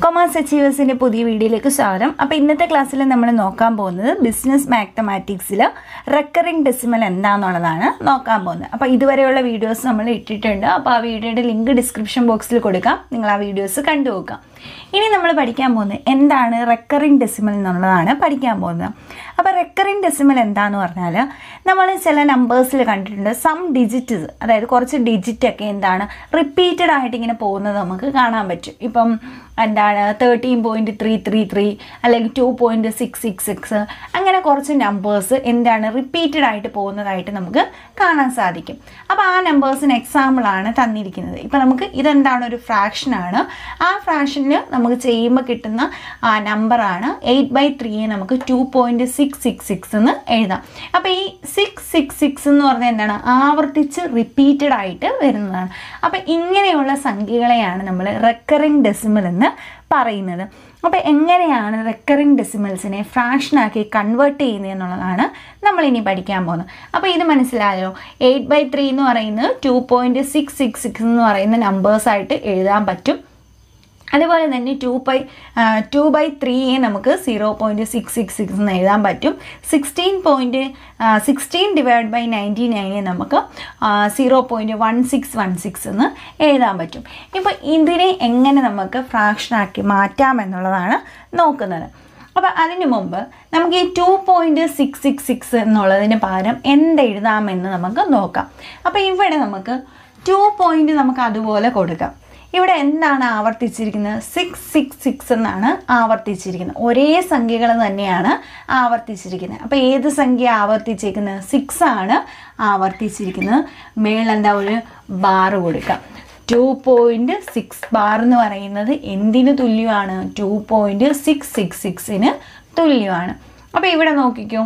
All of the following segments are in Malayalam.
കൊമേഴ്സ് അച്ചീവേഴ്സിൻ്റെ പുതിയ വീഡിയോയിലേക്ക് സ്വാഗതം അപ്പോൾ ഇന്നത്തെ ക്ലാസ്സിൽ നമ്മൾ നോക്കാൻ പോകുന്നത് ബിസിനസ് മാത്തമാറ്റിക്സിൽ റെക്കറിംഗ് ഡെസിമൽ എന്താണെന്നുള്ളതാണ് നോക്കാൻ പോകുന്നത് അപ്പോൾ ഇതുവരെയുള്ള വീഡിയോസ് നമ്മൾ ഇട്ടിട്ടുണ്ട് അപ്പോൾ ആ വീഡിയോയുടെ ലിങ്ക് ഡിസ്ക്രിപ്ഷൻ ബോക്സിൽ കൊടുക്കാം നിങ്ങൾ ആ വീഡിയോസ് കണ്ടു നോക്കാം ഇനി നമ്മൾ പഠിക്കാൻ പോകുന്നത് എന്താണ് റെക്കറിംഗ് ഡെസിമൽ എന്നുള്ളതാണ് പഠിക്കാൻ പോകുന്നത് അപ്പോൾ റെക്കറിംഗ് ഡെസിമൽ എന്താന്ന് പറഞ്ഞാൽ നമ്മൾ ചില നമ്പേഴ്സിൽ കണ്ടിട്ടുണ്ട് സം ഡിജിറ്റ് അതായത് കുറച്ച് ഡിജിറ്റ് ഒക്കെ എന്താണ് റിപ്പീറ്റഡ് ആയിട്ട് ഇങ്ങനെ പോകുന്നത് നമുക്ക് കാണാൻ പറ്റും ഇപ്പം എന്താണ് thirteen point three three three അല്ലെങ്കിൽ two point six six six അങ്ങനെ കുറച്ച് നമ്പേഴ്സ് എന്താണ് റിപ്പീറ്റഡ് ആയിട്ട് പോകുന്നതായിട്ട് നമുക്ക് കാണാൻ സാധിക്കും അപ്പോൾ ആ നമ്പേഴ്സിന് എക്സാമ്പിളാണ് തന്നിരിക്കുന്നത് ഇപ്പം നമുക്ക് ഇതെന്താണ് ഒരു ഫ്രാക്ഷനാണ് ആ ഫ്രാക്ഷനിൽ നമുക്ക് ചെയ്യുമ്പോൾ കിട്ടുന്ന ആ നമ്പറാണ് എയ്റ്റ് ബൈ ത്രീയെ നമുക്ക് two point six six six എന്ന് എഴുതാം അപ്പോൾ ഈ സിക്സ് സിക്സ് സിക്സ് എന്ന് പറഞ്ഞാൽ എന്താണ് ആവർത്തിച്ച് റിപ്പീറ്റഡ് ആയിട്ട് വരുന്നതാണ് അപ്പോൾ ഇങ്ങനെയുള്ള സംഖ്യകളെയാണ് നമ്മൾ റെക്കറിംഗ് ഡെസിമൽ എന്ന് പറയുന്നത് അപ്പോൾ എങ്ങനെയാണ് റെക്കറിംഗ് ഡെസിമൽസിനെ ഫ്രാക്ഷനാക്കി കൺവേർട്ട് ചെയ്യുന്നത് എന്നുള്ളതാണ് നമ്മളിനി പഠിക്കാൻ പോകുന്നത് അപ്പോൾ ഇത് മനസ്സിലായോ എയ്റ്റ് ബൈ ത്രീ എന്ന് പറയുന്നത് two point six six six എന്ന് പറയുന്ന നമ്പേഴ്സായിട്ട് എഴുതാൻ പറ്റും അതുപോലെ തന്നെ ടു ബൈ ടു ബൈ ത്രീയെ നമുക്ക് zero point six six six എന്ന് എഴുതാൻ പറ്റും sixteen point sixteen divide by ninety നയനെ നമുക്ക് zero point one six one six എന്ന് എഴുതാൻ പറ്റും ഇപ്പോൾ ഇതിനെ എങ്ങനെ നമുക്ക് ഫ്രാക്ഷനാക്കി മാറ്റാം എന്നുള്ളതാണ് നോക്കുന്നത് അപ്പോൾ അതിന് മുമ്പ് നമുക്ക് ഈ two point six six six എന്നുള്ളതിന് പകരം എന്തെഴുതാമെന്ന് നമുക്ക് നോക്കാം അപ്പോൾ ഇവിടെ നമുക്ക് ടു പോയിൻറ്റ് നമുക്ക് അതുപോലെ കൊടുക്കാം ഇവിടെ എന്താണ് ആവർത്തിച്ചിരിക്കുന്നത് സിക്സ് സിക്സ് സിക്സ് എന്നാണ് ആവർത്തിച്ചിരിക്കുന്നത് ഒരേ സംഖ്യകൾ തന്നെയാണ് ആവർത്തിച്ചിരിക്കുന്നത് അപ്പോൾ ഏത് സംഖ്യ ആവർത്തിച്ചിരിക്കുന്നത് സിക്സ് ആണ് ആവർത്തിച്ചിരിക്കുന്നത് മേളെന്താ ഒരു ബാറ് കൊടുക്കാം ടു പോയിൻറ്റ് സിക്സ് ബാർ എന്ന് പറയുന്നത് എന്തിന് തുല്യമാണ് ടു പോയിൻറ്റ് സിക്സ് സിക്സ് സിക്സിന് തുല്യമാണ് അപ്പോൾ ഇവിടെ നോക്കിക്കോ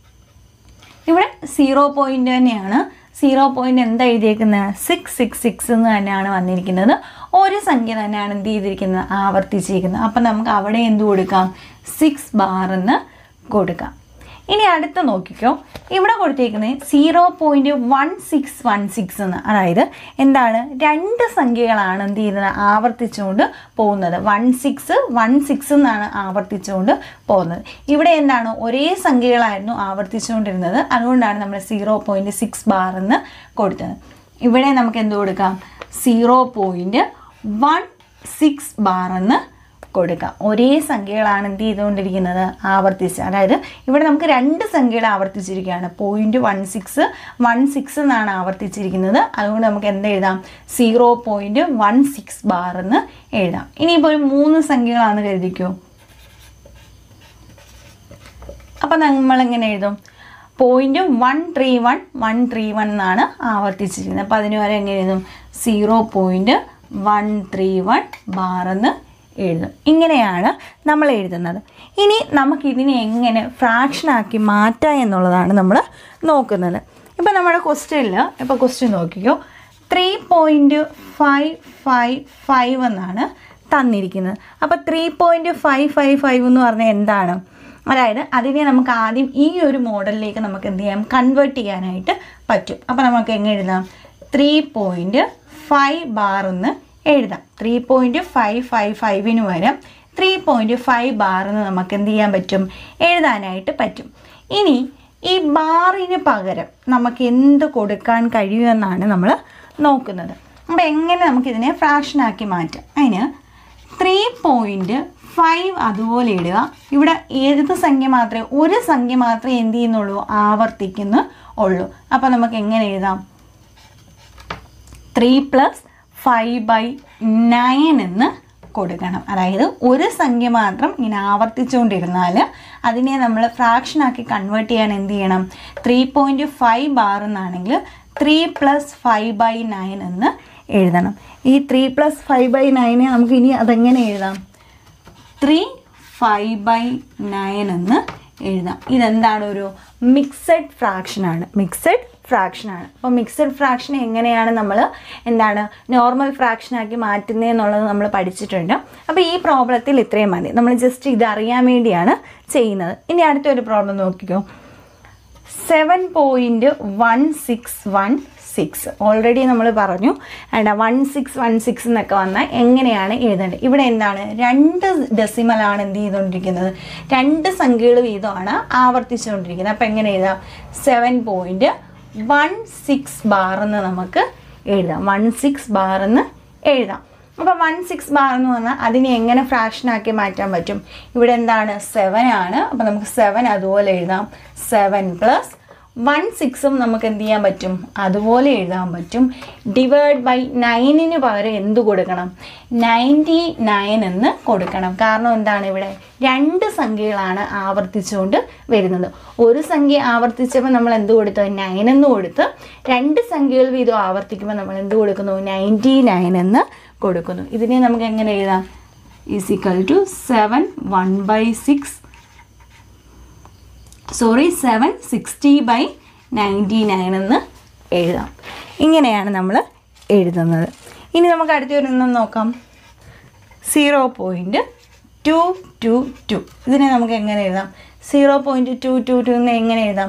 ഇവിടെ സീറോ പോയിൻ്റ് തന്നെയാണ് സീറോ പോയിൻ്റ് എന്താ എഴുതിയേക്കുന്നത് സിക്സ് സിക്സ് സിക്സ് എന്ന് തന്നെയാണ് വന്നിരിക്കുന്നത് ഒരു സംഖ്യ തന്നെയാണ് എന്ത് ചെയ്തിരിക്കുന്നത് ആവർത്തിച്ചിരിക്കുന്നത് അപ്പം നമുക്ക് അവിടെ എന്ത് കൊടുക്കാം സിക്സ് ബാർ എന്ന് കൊടുക്കാം ഇനി അടുത്ത് നോക്കിക്കോ ഇവിടെ കൊടുത്തേക്കുന്നത് zero point one six one six എന്ന് അതായത് എന്താണ് രണ്ട് സംഖ്യകളാണ് എന്ത് ചെയ്യുന്നത് ആവർത്തിച്ചുകൊണ്ട് പോകുന്നത് വൺ സിക്സ് വൺ സിക്സ് എന്നാണ് ആവർത്തിച്ചുകൊണ്ട് പോകുന്നത് ഇവിടെ എന്താണ് ഒരേ സംഖ്യകളായിരുന്നു ആവർത്തിച്ചുകൊണ്ടിരുന്നത് അതുകൊണ്ടാണ് നമ്മൾ സീറോ പോയിൻറ്റ് സിക്സ് ബാർ എന്ന് കൊടുത്തത് ഇവിടെ നമുക്ക് എന്ത് കൊടുക്കാം zero point one six bar എന്ന് കൊടുക്കാം ഒരേ സംഖ്യകളാണ് എന്ത് ചെയ്തുകൊണ്ടിരിക്കുന്നത് ആവർത്തിച്ച് അതായത് ഇവിടെ നമുക്ക് രണ്ട് സംഖ്യകൾ ആവർത്തിച്ചിരിക്കുകയാണ് point one six one six എന്നാണ് ആവർത്തിച്ചിരിക്കുന്നത് അതുകൊണ്ട് നമുക്ക് എന്ത് എഴുതാം zero point one six bar എന്ന് എഴുതാം ഇനിയിപ്പോൾ ഒരു മൂന്ന് സംഖ്യകളാണെന്ന് കരുതിക്കോ അപ്പം നമ്മൾ എങ്ങനെ എഴുതും point one three one one three one എന്നാണ് ആവർത്തിച്ചിരിക്കുന്നത് അപ്പോൾ അതിന് വരെ എങ്ങനെ എഴുതും zero point one three one bar എന്ന് എഴുതും ഇങ്ങനെയാണ് നമ്മൾ എഴുതുന്നത് ഇനി നമുക്കിതിനെ എങ്ങനെ ഫ്രാക്ഷനാക്കി മാറ്റാം എന്നുള്ളതാണ് നമ്മൾ നോക്കുന്നത് ഇപ്പോൾ നമ്മുടെ ക്വസ്റ്റ്യനിൽ ഇപ്പോൾ ക്വസ്റ്റ്യൻ നോക്കിക്കോ three point five five five എന്നാണ് തന്നിരിക്കുന്നത് അപ്പോൾ three point five five five എന്ന് പറഞ്ഞാൽ എന്താണ് അതായത് അതിനെ നമുക്ക് ആദ്യം ഈ ഒരു മോഡലിലേക്ക് നമുക്ക് എന്ത് ചെയ്യാം കൺവേർട്ട് ചെയ്യാനായിട്ട് പറ്റും അപ്പോൾ നമുക്ക് എങ്ങനെ എഴുതാം ത്രീ പോയിൻറ്റ് ഫൈവ് ബാർ എന്ന് എഴുതാം ത്രീ പോയിൻറ്റ് ഫൈവ് ഫൈവ് ഫൈവിന് പകരം ത്രീ പോയിൻറ്റ് ഫൈവ് ബാറെന്ന് നമുക്ക് എന്ത് ചെയ്യാൻ പറ്റും എഴുതാനായിട്ട് പറ്റും ഇനി ഈ ബാറിന് പകരം നമുക്ക് എന്ത് കൊടുക്കാൻ കഴിയുമെന്നാണ് നമ്മൾ നോക്കുന്നത് അപ്പോൾ എങ്ങനെ നമുക്കിതിനെ ഫ്രാക്ഷനാക്കി മാറ്റാം അതിന് ത്രീ പോയിൻറ്റ് ഫൈവ് അതുപോലെ ഇടുക ഇവിടെ ഏത് സംഖ്യ മാത്രമേ ഒരു സംഖ്യ മാത്രമേ എന്ത് ചെയ്യുന്നുള്ളൂ ആവർത്തിക്കുന്നു ഉള്ളൂ അപ്പോൾ നമുക്ക് എങ്ങനെ എഴുതാം three plus five by nine എന്ന് കൊടുക്കണം അതായത് ഒരു സംഖ്യ മാത്രം ഇങ്ങനെ ആവർത്തിച്ചുകൊണ്ടിരുന്നാൽ അതിനെ നമ്മൾ ഫ്രാക്ഷനാക്കി കൺവേർട്ട് ചെയ്യാൻ എന്ത് ചെയ്യണം ത്രീ പോയിൻറ്റ് ഫൈവ് ബാർ എന്നാണെങ്കിൽ three plus five by nine എന്ന് എഴുതണം ഈ ത്രീ പ്ലസ് ഫൈവ് ബൈ നയനെ നമുക്ക് ഇനി അതെങ്ങനെ എഴുതാം ത്രീ ഫൈവ് ബൈ നയൻ എന്ന് എഴുതാം ഇതെന്താണ് ഒരു മിക്സഡ് ഫ്രാക്ഷനാണ് മിക്സഡ് ഫ്രാക്ഷനാണ് അപ്പോൾ മിക്സഡ് ഫ്രാക്ഷൻ എങ്ങനെയാണ് നമ്മൾ എന്താണ് നോർമൽ ഫ്രാക്ഷനാക്കി മാറ്റുന്നത് എന്നുള്ളത് നമ്മൾ പഠിച്ചിട്ടുണ്ട് അപ്പോൾ ഈ പ്രോബ്ലത്തിൽ ഇത്രയും മതി നമ്മൾ ജസ്റ്റ് ഇത് അറിയാൻ വേണ്ടിയാണ് ചെയ്യുന്നത് ഇനി അടുത്തൊരു പ്രോബ്ലം നോക്കിക്കോ seven point one six one six already നമ്മൾ പറഞ്ഞു വേണ്ട വൺ സിക്സ് വൺ സിക്സ് എന്നൊക്കെ വന്നാൽ എങ്ങനെയാണ് എഴുതേണ്ടത് ഇവിടെ എന്താണ് രണ്ട് ഡെസിമലാണ് എന്ത് ചെയ്തുകൊണ്ടിരിക്കുന്നത് രണ്ട് സംഖ്യകൾ വീതമാണ് ആവർത്തിച്ചുകൊണ്ടിരിക്കുന്നത് അപ്പോൾ എങ്ങനെ എഴുതാം seven point one six bar എന്ന് നമുക്ക് എഴുതാം വൺ സിക്സ് ബാർ എന്ന് എഴുതാം അപ്പോൾ വൺ സിക്സ് ബാർ എന്ന് പറഞ്ഞാൽ അതിനെ എങ്ങനെ ഫ്രാക്ഷനാക്കി മാറ്റാൻ പറ്റും ഇവിടെ എന്താണ് സെവൻ ആണ് അപ്പോൾ നമുക്ക് സെവൻ അതുപോലെ എഴുതാം സെവൻ പ്ലസ് വൺ സിക്സും നമുക്ക് എന്ത് ചെയ്യാൻ പറ്റും അതുപോലെ എഴുതാൻ പറ്റും ഡിവൈഡ് ബൈ നയനിന് പകരം എന്ത് കൊടുക്കണം നയൻറ്റി നയൻ എന്ന് കൊടുക്കണം കാരണം എന്താണ് ഇവിടെ രണ്ട് സംഖ്യകളാണ് ആവർത്തിച്ചുകൊണ്ട് വരുന്നത് ഒരു സംഖ്യ ആവർത്തിച്ചപ്പോൾ നമ്മൾ എന്ത് കൊടുത്തു നയൻ എന്ന് കൊടുത്ത് രണ്ട് സംഖ്യകൾ വീതം ആവർത്തിക്കുമ്പോൾ നമ്മൾ എന്ത് കൊടുക്കുന്നു നയൻറ്റി നയൻ എന്ന് കൊടുക്കുന്നു ഇതിനെ നമുക്ക് എങ്ങനെ എഴുതാം is equal to seven one by six sorry seven sixty by ninety nine എന്ന് എഴുതാം ഇങ്ങനെയാണ് നമ്മൾ എഴുതുന്നത് ഇനി നമുക്ക് അടുത്തൊരെണ്ണം നോക്കാം zero point two two two ഇതിനെ നമുക്ക് എങ്ങനെ എഴുതാം zero point two two two എന്ന് എങ്ങനെ എഴുതാം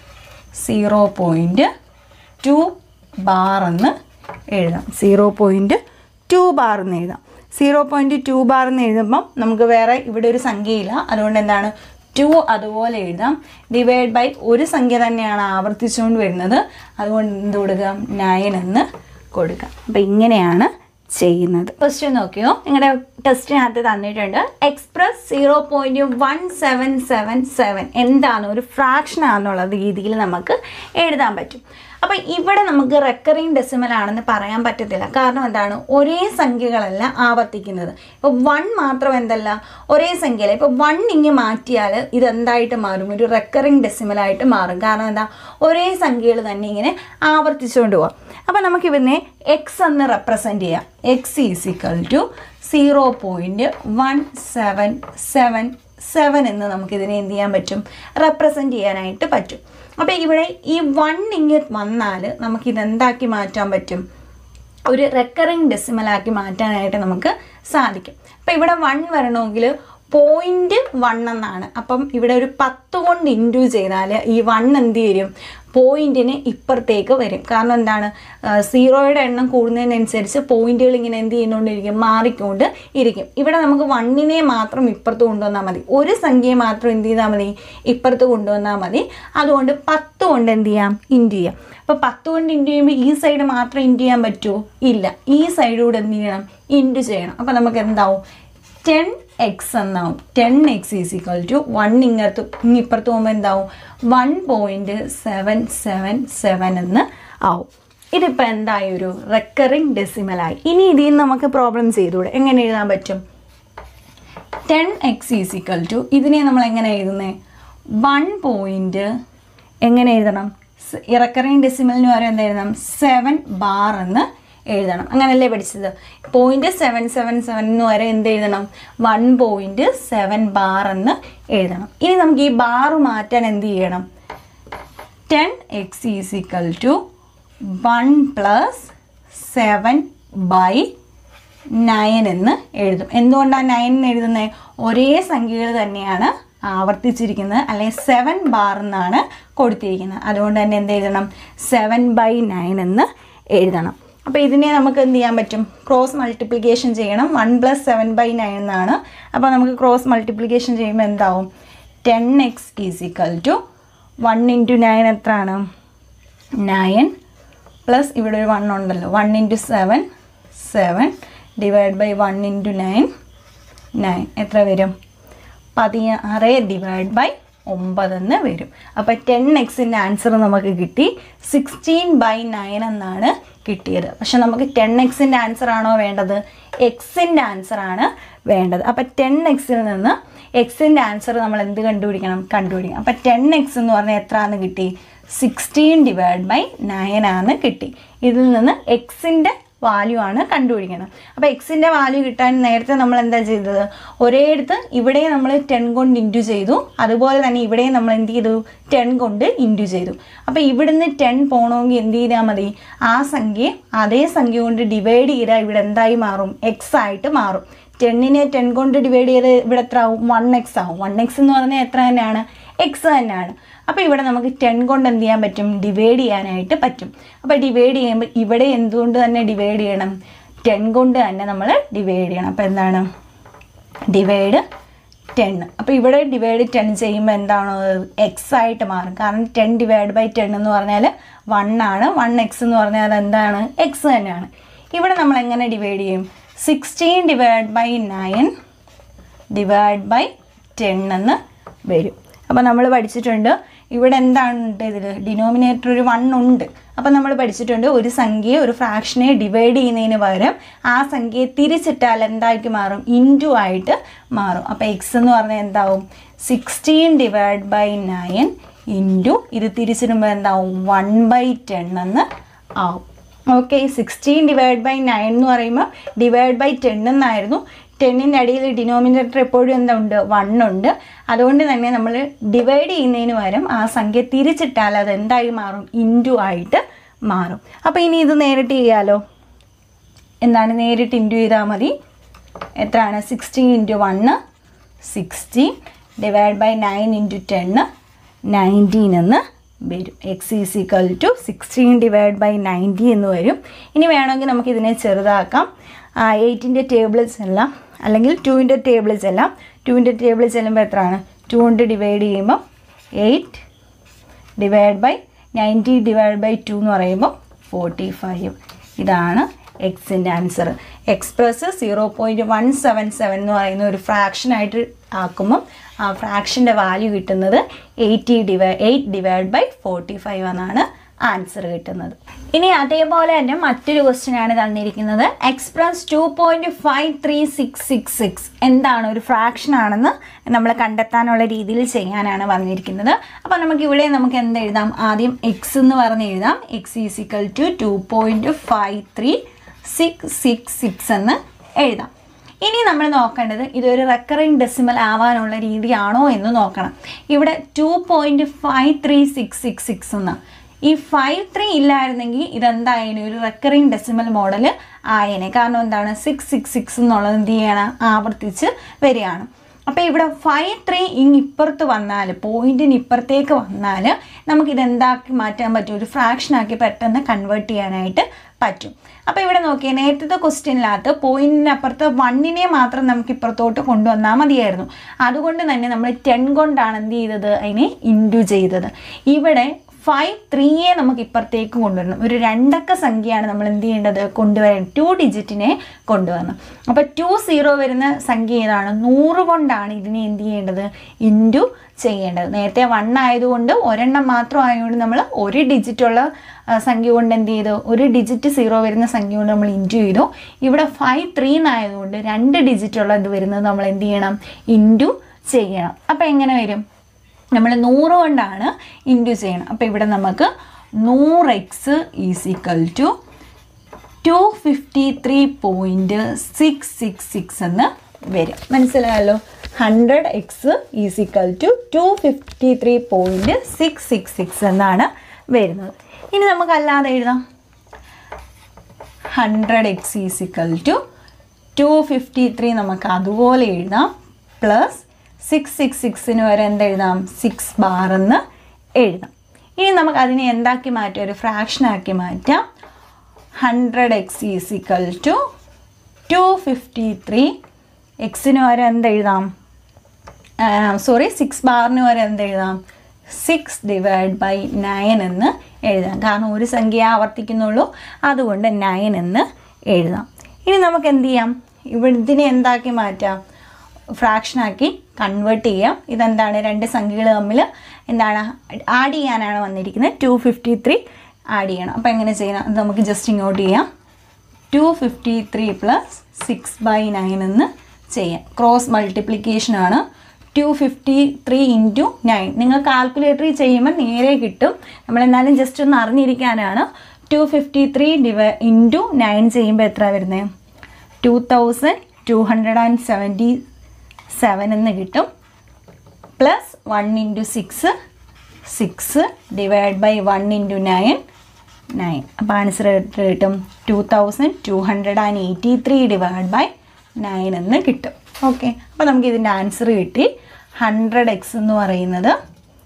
സീറോ പോയിൻറ്റ് ടു ബാർ എന്ന് എഴുതാം സീറോ പോയിൻറ്റ് ടു ബാർ എന്ന് എഴുതാം സീറോ പോയിൻറ്റ് ടു ബാർ എന്ന് എഴുതുമ്പം നമുക്ക് വേറെ ഇവിടെ ഒരു സംഖ്യയില്ല അതുകൊണ്ട് എന്താണ് ടു അതുപോലെ എഴുതാം ഡിവൈഡ് ബൈ ഒരു സംഖ്യ തന്നെയാണ് ആവർത്തിച്ചുകൊണ്ട് വരുന്നത് അതുകൊണ്ട് എന്ത് കൊടുക്കുക നയൻ എന്ന് കൊടുക്കാം അപ്പം ഇങ്ങനെയാണ് ചെയ്യുന്നത് ക്വസ്റ്റ്യൻ നോക്കിയോ നിങ്ങളുടെ ടെസ്റ്റിനകത്ത് തന്നിട്ടുണ്ട് express zero point one seven seven seven എന്താണ് ഒരു ഫ്രാക്ഷൻ ആണെന്നുള്ള രീതിയിൽ നമുക്ക് എഴുതാൻ പറ്റും അപ്പോൾ ഇവിടെ നമുക്ക് റെക്കറിങ് ഡെസിമൽ ആണെന്ന് പറയാൻ പറ്റത്തില്ല കാരണം എന്താണ് ഒരേ സംഖ്യകളല്ല ആവർത്തിക്കുന്നത് ഇപ്പോൾ വൺ മാത്രം എന്തല്ല ഒരേ സംഖ്യയല്ല ഇപ്പോൾ വൺ ഇങ്ങ് മാറ്റിയാൽ ഇത് എന്തായിട്ട് മാറും ഒരു റെക്കറിങ് ഡെസിമലായിട്ട് മാറും കാരണം എന്താ ഒരേ സംഖ്യകൾ തന്നെ ഇങ്ങനെ ആവർത്തിച്ചുകൊണ്ട് പോവാം അപ്പോൾ നമുക്ക് ഇതിനെ എക്സ് എന്ന് റെപ്രസെൻറ്റ് ചെയ്യാം x is equal to zero point one seven seven seven എന്ന് നമുക്കിതിനെ എന്ത് ചെയ്യാൻ പറ്റും റെപ്രസെൻറ്റ് ചെയ്യാനായിട്ട് പറ്റും അപ്പോൾ ഇവിടെ ഈ വൺ ഇങ്ങ് വന്നാൽ നമുക്കിത് എന്താക്കി മാറ്റാൻ പറ്റും ഒരു റെക്കറിങ് ഡെസിമലാക്കി മാറ്റാനായിട്ട് നമുക്ക് സാധിക്കും അപ്പോൾ ഇവിടെ വൺ വരണമെങ്കിൽ പോയിന്റ് വൺ എന്നാണ് അപ്പം ഇവിടെ ഒരു പത്ത് കൊണ്ട് ഇൻറ്റു ചെയ്താൽ ഈ വൺ എന്ത് വരും പോയിന്റിന് ഇപ്പുറത്തേക്ക് വരും കാരണം എന്താണ് ആ, സീറോയുടെ എണ്ണം കൂടുന്നതിനനുസരിച്ച് പോയിന്റുകൾ ഇങ്ങനെ എന്ത് ചെയ്യുന്നുകൊണ്ടിരിക്കും മാറിക്കൊണ്ട് ഇരിക്കും ഇവിടെ നമുക്ക് വണ്ണിനെ മാത്രം ഇപ്പുറത്ത് കൊണ്ടുവന്നാൽ മതി ഒരു സംഖ്യയെ മാത്രം എന്ത് ചെയ്താൽ മതി ഇപ്പുറത്ത് കൊണ്ടുവന്നാൽ മതി അതുകൊണ്ട് പത്ത് കൊണ്ട് എന്ത് ചെയ്യാം ഇൻറ്റു ചെയ്യാം അപ്പോൾ പത്ത് കൊണ്ട് ഇൻറ്റു ചെയ്യുമ്പോൾ ഈ സൈഡ് മാത്രം ഇൻറ്റു ചെയ്യാൻ പറ്റുമോ ഇല്ല ഈ സൈഡിലൂടെ എന്ത് ചെയ്യണം ഇൻറ്റു ചെയ്യണം അപ്പോൾ നമുക്ക് എന്താവും ടെൻ എക്സ് എന്നാവും ten x is equal to one ഇങ്ങത്ത് ഇപ്പുറത്ത് പോകുമ്പോൾ എന്താവും one point seven seven seven എന്ന് ആവും ഇതിപ്പോൾ എന്തായി ഒരു റെക്കറിങ് ഡെസിമലായി ഇനി ഇതിൽ നിന്ന് നമുക്ക് പ്രോബ്ലം ചെയ്തുകൂടെ എങ്ങനെ എഴുതാൻ പറ്റും ടെൻ എക്സ് ഈസിക്കൽ ടു ഇതിനെ നമ്മൾ എങ്ങനെ എഴുതുന്നത് വൺ പോയിൻറ്റ് എങ്ങനെ എഴുതണം ഇറക്കറിങ് ഡെസിമലിന് പകരം എന്താ എഴുതണം സെവൻ ബാർ എന്ന് എഴുതണം അങ്ങനല്ലേ പഠിച്ചത് പോയിൻറ്റ് സെവൻ സെവൻ സെവൻ എന്ന് വരെ എന്ത് എഴുതണം വൺ പോയിൻറ്റ് സെവൻ ബാർ എന്ന് എഴുതണം ഇനി നമുക്ക് ഈ ബാർ മാറ്റാൻ എന്ത് ചെയ്യണം ten x is equal to one plus seven by nine എന്ന് എഴുതും എന്തുകൊണ്ടാണ് നയൻ എന്ന് എഴുതുന്നത് ഒരേ സംഖ്യകൾ തന്നെയാണ് ആവർത്തിച്ചിരിക്കുന്നത് അല്ലെങ്കിൽ സെവൻ ബാർ എന്നാണ് കൊടുത്തിരിക്കുന്നത് അതുകൊണ്ട് തന്നെ എന്ത് എഴുതണം സെവൻ ബൈ നയൻ എന്ന് എഴുതണം അപ്പോൾ ഇതിനെ നമുക്ക് എന്ത് ചെയ്യാൻ പറ്റും ക്രോസ് മൾട്ടിപ്ലിക്കേഷൻ ചെയ്യണം one plus seven by nine എന്നാണ് അപ്പോൾ നമുക്ക് ക്രോസ് മൾട്ടിപ്ലിക്കേഷൻ ചെയ്യുമ്പോൾ എന്താവും ten x is equal to one into nine എത്രയാണ് നയൻ പ്ലസ് ഇവിടെ ഒരു വൺ ഉണ്ടല്ലോ one into seven seven divide by one into nine nine എത്ര വരും പതിനാറ് ഡിവൈഡ് ബൈ ഒമ്പതെന്ന് വരും അപ്പോൾ ടെൻ എക്സിൻ്റെ ആൻസർ നമുക്ക് കിട്ടി സിക്സ്റ്റീൻ ബൈ നയൻ എന്നാണ് കിട്ടിയത് പക്ഷെ നമുക്ക് ടെൻ എക്സിൻ്റെ ആൻസർ ആണോ വേണ്ടത് എക്സിൻ്റെ ആൻസർ ആണ് വേണ്ടത് അപ്പോൾ ടെൻ എക്സിൽ നിന്ന് എക്സിൻ്റെ ആൻസർ നമ്മൾ എന്ത് കണ്ടുപിടിക്കണം കണ്ടുപിടിക്കണം അപ്പോൾ ടെൻ എക്സ് എന്ന് പറഞ്ഞാൽ എത്രയാണെന്ന് കിട്ടി സിക്സ്റ്റീൻ ഡിവൈഡ് ബൈ നയൻ ആണ് കിട്ടി ഇതിൽ നിന്ന് എക്സിൻ്റെ വാല്യൂ ആണ് കണ്ടുപിടിക്കണം അപ്പോൾ എക്സിൻ്റെ വാല്യൂ കിട്ടാൻ നേരത്തെ നമ്മൾ എന്താ ചെയ്തത് ഒരേടത്ത് ഇവിടെ നമ്മൾ ടെൻ കൊണ്ട് ഇൻറ്റു ചെയ്തു അതുപോലെ തന്നെ ഇവിടെ നമ്മൾ എന്ത് ചെയ്തു ടെൻ കൊണ്ട് ഇൻറ്റു ചെയ്തു അപ്പോൾ ഇവിടുന്ന് ടെൻ പോകണമെങ്കിൽ എന്ത് ചെയ്താൽ മതി ആ സംഖ്യ അതേ സംഖ്യ കൊണ്ട് ഡിവൈഡ് ചെയ്താൽ ഇവിടെ എന്തായി മാറും എക്സ് ആയിട്ട് മാറും ടെന്നിനെ ടെൻ കൊണ്ട് ഡിവൈഡ് ചെയ്ത് ഇവിടെ എത്ര ആവും വൺ എക്സ് ആവും വൺ എക്സ് എന്ന് പറഞ്ഞാൽ എത്ര തന്നെയാണ് എക്സ് തന്നെയാണ് അപ്പോൾ ഇവിടെ നമുക്ക് ടെൻ കൊണ്ട് എന്ത് ചെയ്യാൻ പറ്റും ഡിവൈഡ് ചെയ്യാനായിട്ട് പറ്റും അപ്പോൾ ഡിവൈഡ് ചെയ്യുമ്പോൾ ഇവിടെ എന്തുകൊണ്ട് തന്നെ ഡിവൈഡ് ചെയ്യണം ടെൻ കൊണ്ട് തന്നെ നമ്മൾ ഡിവൈഡ് ചെയ്യണം അപ്പോൾ എന്താണ് ഡിവൈഡ് ടെൻ അപ്പോൾ ഇവിടെ ഡിവൈഡ് ടെൻ ചെയ്യുമ്പോൾ എന്താണ് എക്സ് ആയിട്ട് മാറും കാരണം ടെൻ ഡിവൈഡ് ബൈ ടെൻ എന്ന് പറഞ്ഞാൽ വൺ ആണ് വൺ എക്സ് എന്ന് പറഞ്ഞാൽ എന്താണ് എക്സ് തന്നെയാണ് ഇവിടെ നമ്മൾ എങ്ങനെ ഡിവൈഡ് ചെയ്യും sixteen divide by nine divide by ten എന്ന് വരും അപ്പോൾ നമ്മൾ പഠിച്ചിട്ടുണ്ട് ഇവിടെ എന്താണ് ഇതിൽ ഡിനോമിനേറ്റർ ഒരു വൺ ഉണ്ട് അപ്പോൾ നമ്മൾ പഠിച്ചിട്ടുണ്ട് ഒരു സംഖ്യയെ ഒരു ഫ്രാക്ഷനെ ഡിവൈഡ് ചെയ്യുന്നതിന് പകരം ആ സംഖ്യയെ തിരിച്ചിട്ടാൽ എന്താക്കി മാറും ഇൻറ്റു ആയിട്ട് മാറും അപ്പോൾ എക്സ് എന്ന് പറഞ്ഞാൽ എന്താവും sixteen divide by nine into ഇത് തിരിച്ചിടുമ്പോൾ എന്താവും വൺ ബൈ ടെൻ എന്ന് ആവും okay sixteen divide by nine എന്ന് പറയുമ്പോൾ ഡിവൈഡ് ബൈ ടെൻ എന്നായിരുന്നു ടെന്നിൻ്റെ അടിയിൽ ഡിനോമിനേറ്റർ എപ്പോഴും എന്താ ഉണ്ട് വൺ ഉണ്ട് അതുകൊണ്ട് തന്നെ നമ്മൾ ഡിവൈഡ് ചെയ്യുന്നതിന് പകരം ആ സംഖ്യ തിരിച്ചിട്ടാൽ അത് എന്തായി മാറും ഇൻറ്റു ആയിട്ട് മാറും അപ്പോൾ ഇനി ഇത് നേരിട്ട് ചെയ്യാലോ എന്താണ് നേരിട്ട് ഇൻറ്റു ചെയ്താൽ മതി എത്രയാണ് sixteen into one sixteen divide by nine into ten nineteen എന്ന് വരും x is equal to sixteen divide by ninety എന്ന് വരും ഇനി വേണമെങ്കിൽ നമുക്ക് ഇതിനെ ചെറുതാക്കാം എയ്റ്റിൻ്റെ ടേബിൾസ് എല്ലാം അല്ലെങ്കിൽ ടുവിൻ്റെ ടേബിൾസ് എല്ലാം ടുവിൻ്റെ ടേബിൾ ചെല്ലുമ്പോൾ എത്രയാണ് ടു കൊണ്ട് ഡിവൈഡ് ചെയ്യുമ്പോൾ eight divide by ninety divide by two എന്ന് പറയുമ്പോൾ ഫോർട്ടി ഫൈവ് ഇതാണ് എക്സിൻ്റെ answer x plus zero point one seven seven എന്ന് പറയുന്ന ഒരു ഫ്രാക്ഷനായിട്ട് ആക്കുമ്പം ആ ഫ്രാക്ഷൻ്റെ വാല്യൂ കിട്ടുന്നത് എയ്റ്റി ഡിവൈ eight divide by forty five എന്നാണ് ആൻസർ കിട്ടുന്നത് ഇനി അതേപോലെ തന്നെ മറ്റൊരു ക്വസ്റ്റ്യൻ ആണ് തന്നിരിക്കുന്നത് x plus two point five three six six six എന്താണ് ഒരു ഫ്രാക്ഷൻ ആണെന്ന് നമ്മൾ കണ്ടെത്താനുള്ള രീതിയിൽ ചെയ്യാനാണ് പറഞ്ഞിരിക്കുന്നത് അപ്പോൾ നമുക്ക് ഇവിടെ നമുക്ക് എന്ത് എഴുതാം ആദ്യം എക്സ് എന്ന് പറഞ്ഞ് എഴുതാം x is equal to two point five three six six six എന്ന് എഴുതാം ഇനി നമ്മൾ നോക്കേണ്ടത് ഇതൊരു റെക്കറിങ് ഡെസിമൽ ആവാനുള്ള രീതിയാണോ എന്ന് നോക്കണം ഇവിടെ two point five three six six six എന്ന് ഈ ഫൈവ് ത്രീ ഇല്ലായിരുന്നെങ്കിൽ ഇതെന്തായാലും ഒരു റെക്കറിങ് ഡെസിമൽ മോഡൽ ആയേനെ കാരണം എന്താണ് സിക്സ് സിക്സ് സിക്സ് എന്നുള്ളത് എന്ത് ചെയ്യണം ആവർത്തിച്ച് വരികയാണ് അപ്പോൾ ഇവിടെ ഫൈവ് ത്രീ ഇങ് ഇപ്പുറത്ത് വന്നാൽ പോയിന്റിന് ഇപ്പുറത്തേക്ക് വന്നാൽ നമുക്കിത് എന്താക്കി മാറ്റാൻ പറ്റും ഒരു ഫ്രാക്ഷനാക്കി പെട്ടെന്ന് കൺവേർട്ട് ചെയ്യാനായിട്ട് പറ്റും അപ്പോൾ ഇവിടെ നോക്കിയാൽ നേരത്തെ ക്വസ്റ്റ്യനിനകത്ത് പോയിന്റിന് അപ്പുറത്ത് വണ്ണിനെ മാത്രം നമുക്ക് ഇപ്പുറത്തോട്ട് കൊണ്ടുവന്നാൽ മതിയായിരുന്നു അതുകൊണ്ട് തന്നെ നമ്മൾ ടെൻ കൊണ്ടാണ് എന്ത് ചെയ്തത് അതിനെ ഇൻഡു ചെയ്തത് ഇവിടെ ഫൈവ് ത്രീയെ നമുക്ക് ഇപ്പുറത്തേക്ക് കൊണ്ടുവരണം ഒരു രണ്ടക്ക സംഖ്യയാണ് നമ്മൾ എന്ത് ചെയ്യേണ്ടത് കൊണ്ടുവരാൻ ടു ഡിജിറ്റിനെ കൊണ്ടുവരണം അപ്പോൾ ടു സീറോ വരുന്ന സംഖ്യ ഏതാണ് നൂറ് കൊണ്ടാണ് ഇതിനെ എന്ത് ചെയ്യേണ്ടത് ഇൻറ്റു ചെയ്യേണ്ടത് നേരത്തെ വൺ ആയതുകൊണ്ട് ഒരെണ്ണം മാത്രം ആയതുകൊണ്ട് നമ്മൾ ഒരു ഡിജിറ്റുള്ള ആ, സംഖ്യ കൊണ്ട് എന്ത് ചെയ്തു ഒരു ഡിജിറ്റ് സീറോ വരുന്ന സംഖ്യ കൊണ്ട് നമ്മൾ ഇൻറ്റു ചെയ്തു ഇവിടെ ഫൈവ് ത്രീ എന്നായതുകൊണ്ട് രണ്ട് ഡിജിറ്റുള്ള ഇത് വരുന്നത് നമ്മൾ എന്ത് ചെയ്യണം ഇൻറ്റു ചെയ്യണം അപ്പോൾ എങ്ങനെ വരും നമ്മൾ നൂറ് കൊണ്ടാണ് ഇൻറ്റു ചെയ്യണം അപ്പോൾ ഇവിടെ നമുക്ക് നൂറ് x is equal to two fifty three point six six six എന്ന് വരും മനസ്സിലായല്ലോ hundred x is equal to two fifty three point six six six എന്നാണ് വരുന്നത് ഇനി നമുക്കല്ലാതെ എഴുതാം hundred x is equal to two fifty three നമുക്ക് അതുപോലെ എഴുതാം പ്ലസ് സിക്സ് സിക്സ് സിക്സിന് വരെ എന്തെഴുതാം സിക്സ് ബാർ എന്ന് എഴുതാം ഇനി നമുക്ക് അതിനെ എന്താക്കി മാറ്റാം ഒരു ഫ്രാക്ഷനാക്കി മാറ്റാം hundred x is equal to two fifty three എക്സിന് വരെ എന്തെഴുതാം സോറി സിക്സ് ബാറിന് വരെ എന്തെഴുതാം സിക്സ് ഡിവൈഡ് ബൈ നയൻ എന്ന് എഴുതാം കാരണം ഒരു സംഖ്യ ആവർത്തിക്കുന്നുള്ളൂ അതുകൊണ്ട് നയൻ എന്ന് എഴുതാം ഇനി നമുക്ക് എന്ത് ചെയ്യാം ഇവിടെ ഇതിനെ എന്താക്കി മാറ്റാം ഫ്രാക്ഷനാക്കി കൺവേർട്ട് ചെയ്യാം ഇതെന്താണ് രണ്ട് സംഖ്യകൾ തമ്മിൽ എന്താണ് ആഡ് ചെയ്യാനാണ് വന്നിരിക്കുന്നത് ടു ഫിഫ്റ്റി ത്രീ ആഡ് ചെയ്യണം അപ്പോൾ എങ്ങനെ ചെയ്യണം അത് നമുക്ക് ജസ്റ്റ് ഇങ്ങോട്ട് ചെയ്യാം two fifty three plus six by nine എന്ന് ചെയ്യാം ക്രോസ് മൾട്ടിപ്ലിക്കേഷനാണ് two fifty three into nine നിങ്ങൾ കാൽക്കുലേറ്ററിൽ ചെയ്യുമ്പോൾ നേരെ കിട്ടും നമ്മളെന്നാലും ജസ്റ്റ് ഒന്ന് അറിഞ്ഞിരിക്കാനാണ് two fifty three divide into nine ചെയ്യുമ്പോൾ എത്ര വരുന്നത് two thousand two hundred and seventy seven എന്ന് കിട്ടും plus one into six six divide by one into nine nine അപ്പോൾ ആൻസർ കിട്ടും two thousand two hundred and eighty three divide by nine എന്ന് കിട്ടും ഓക്കെ അപ്പോൾ നമുക്ക് ഇതിൻ്റെ ആൻസർ കിട്ടി ഹൺഡ്രഡ് എക്സ് എന്ന് പറയുന്നത്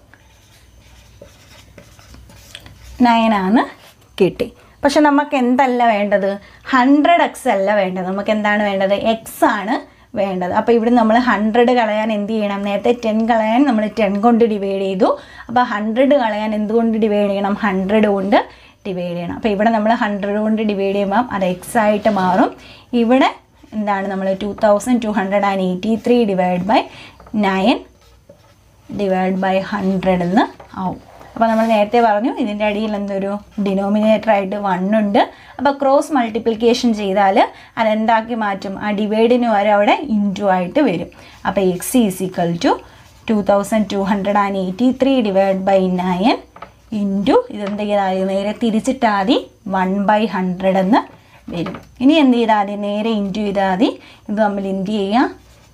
നയനാന്ന് കിട്ടി പക്ഷെ നമുക്ക് എന്തല്ല വേണ്ടത് ഹൺഡ്രഡ് എക്സ് അല്ല വേണ്ടത് നമുക്ക് എന്താണ് വേണ്ടത് എക്സ് ആണ് വേണ്ടത് അപ്പോൾ ഇവിടെ നമ്മൾ ഹൺഡ്രഡ് കളയാൻ എന്ത് ചെയ്യണം നേരത്തെ ടെൻ കളയാൻ നമ്മൾ ടെൻ കൊണ്ട് ഡിവൈഡ് ചെയ്തു അപ്പോൾ ഹൺഡ്രഡ് കളയാൻ എന്തുകൊണ്ട് ഡിവൈഡ് ചെയ്യണം ഹൺഡ്രഡ് കൊണ്ട് ഡിവൈഡ് ചെയ്യണം അപ്പോൾ ഇവിടെ നമ്മൾ ഹൺഡ്രഡ് കൊണ്ട് ഡിവൈഡ് ചെയ്യുമ്പോൾ അത് എക്സ് ആയിട്ട് മാറും ഇവിടെ എന്താണ് നമ്മൾ two thousand two hundred and eighty three divide by nine divide by hundred എന്ന് ആവും അപ്പോൾ നമ്മൾ നേരത്തെ പറഞ്ഞു ഇതിൻ്റെ അടിയിൽ എന്തൊരു ഡിനോമിനേറ്റർ ആയിട്ട് വൺ ഉണ്ട് അപ്പോൾ ക്രോസ് മൾട്ടിപ്ലിക്കേഷൻ ചെയ്താൽ അതെന്താക്കി മാറ്റും ആ ഡിവൈഡിന് വരെ അവിടെ ഇൻറ്റു ആയിട്ട് വരും അപ്പോൾ x is equal to two thousand two hundred and eighty three divide by nine into ഇതെന്ത് ചെയ്താൽ മതി നേരെ തിരിച്ചിട്ടാൽ മതി വൺ ബൈ ഹൺഡ്രഡ് എന്ന് വരും ഇനി എന്ത് ചെയ്താൽ മതി നേരെ ഇൻറ്റു ചെയ്താൽ മതി ഇത് തമ്മിൽ എന്ത് ചെയ്യുക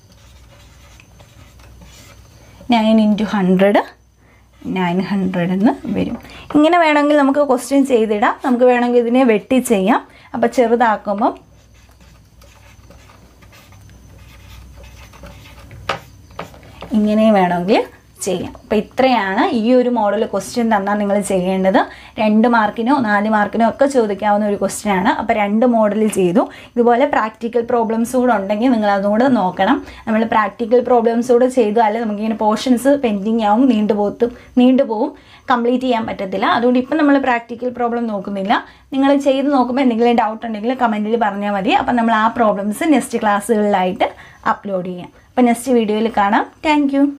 nine into hundred nine hundred എന്ന് വരും ഇങ്ങനെ വേണമെങ്കിൽ നമുക്ക് ക്വസ്റ്റ്യൻ ചെയ്തിടാം നമുക്ക് വേണമെങ്കിൽ ഇതിനെ വെട്ടി ചെയ്യാം അപ്പോൾ ചെറുതാക്കുമ്പം ഇങ്ങനെ വേണമെങ്കിൽ ചെയ്യാം അപ്പോൾ ഇത്രയാണ് ഈ ഒരു മോഡൽ ക്വസ്റ്റ്യൻ തന്നാൽ നിങ്ങൾ ചെയ്യേണ്ടത് രണ്ട് മാർക്കിനോ നാല് മാർക്കിനോ ഒക്കെ ചോദിക്കാവുന്ന ഒരു ക്വസ്റ്റ്യൻ ആണ് അപ്പോൾ രണ്ട് മോഡൽ ചെയ്തു ഇതുപോലെ പ്രാക്ടിക്കൽ പ്രോബ്ലംസ് കൂടെ ഉണ്ടെങ്കിൽ നിങ്ങൾ അതുകൂടെ നോക്കണം നമ്മൾ പ്രാക്ടിക്കൽ പ്രോബ്ലംസ് കൂടെ ചെയ്താൽ നമുക്കിങ്ങനെ പോർഷൻസ് പെൻഡിങ് ആവും നീണ്ടുപോത്തും നീണ്ടുപോകും കംപ്ലീറ്റ് ചെയ്യാൻ പറ്റത്തില്ല അതുകൊണ്ട് ഇപ്പം നമ്മൾ പ്രാക്ടിക്കൽ പ്രോബ്ലം നോക്കുന്നില്ല നിങ്ങൾ ചെയ്ത് നോക്കുമ്പോൾ എന്തെങ്കിലും ഡൗട്ട് ഉണ്ടെങ്കിൽ കമൻറ്റിൽ പറഞ്ഞാൽ മതി അപ്പം നമ്മൾ ആ പ്രോബ്ലംസ് നെക്സ്റ്റ് ക്ലാസ്സുകളിലായിട്ട് അപ്ലോഡ് ചെയ്യാം അപ്പോൾ നെക്സ്റ്റ് വീഡിയോയിൽ കാണാം താങ്ക്